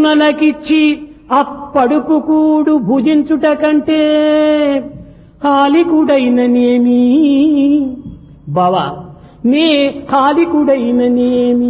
ఎడమలకిచ్చి అప్పడుపు కూడు భుజించుట కంటే హాలికుడైననేమి బావా నే హాలికుడైననేమి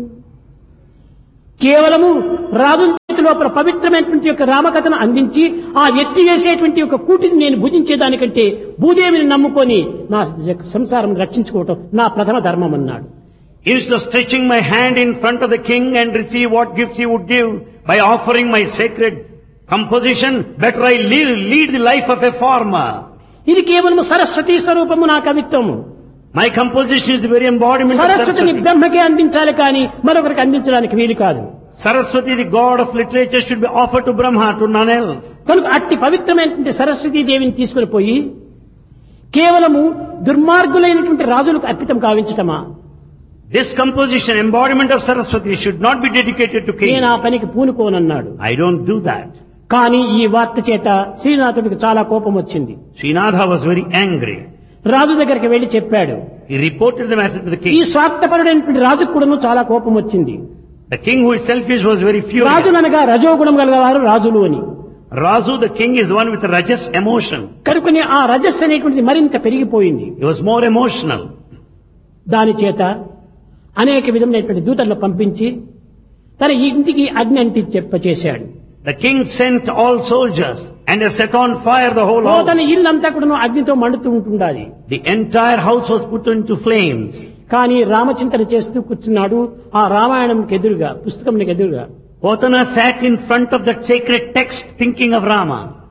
కేవలము రాజు చేతి లోపల పవిత్రమైనటువంటి యొక్క రామకథను అందించి ఆ ఎత్తి వేసేటువంటి యొక్క కూటిని నేను భుజించేదానికంటే భూదేవిని నమ్ముకొని నా సంసారం రక్షించుకోవటం నా ప్రథమ ధర్మం అన్నాడు Instead of stretching my hand in front of the king and receive what gifts he would give by offering my sacred composition, better I lead, lead the life of a farmer. ఇది కేవలం సరస్వతి స్వరూపము నా కవిత్వము My composition is the very embodiment of సరస్వతిని Saraswati. బ్రహ్మకే అందించాలి కానీ మరొకరికి అందించడానికి వీలు కాదు Saraswati, the god of literature, should be offered to Brahma, to none else. కనుక అట్టి పవిత్రమైనటువంటి సరస్వతీ దేవిని తీసుకుని పోయి కేవలము దుర్మార్గులైనటువంటి రాజులకు అర్పితం కావించటమా This composition, embodiment of Saraswati, should not be dedicated to నేను king. ఆ పనికి పూనుకోనన్నాడు I don't do that. కానీ ఈ వార్త చేత శ్రీనాథుడికి చాలా కోపం వచ్చింది Srinatha was very angry. రాజు దగ్గరికి వెళ్లి చెప్పాడు He reported the matter to the ఈ king. స్వార్థపరుడైనటువంటి రాజుకు కూడాను చాలా కోపం వచ్చింది The king who is selfish was very furious. రాజుననగా రజోగుణం గలవారు రాజులు అని Razu, the king, is one with a rajas emotion. కనుకనే ఆ రజస్సు అనేటువంటిది మరింత పెరిగిపోయింది He was more emotional. దాని చేత అనేక విధమైనటువంటి దూతలను పంపించి తన ఇంటికి అగ్ని అంటి చెప్పచేశాడు The king sent all soldiers and they set on fire the whole ఓ తన house. ఇల్లంతా కూడా అగ్నితో మండుతూ ఉంటుండాలి The entire house was put into flames. కానీ రామచింతన చేస్తూ కూర్చున్నాడు ఆ రామాయణంకి ఎదురుగా పుస్తకంకి ఎదురుగా Potana sat in front of that sacred text thinking of Rama.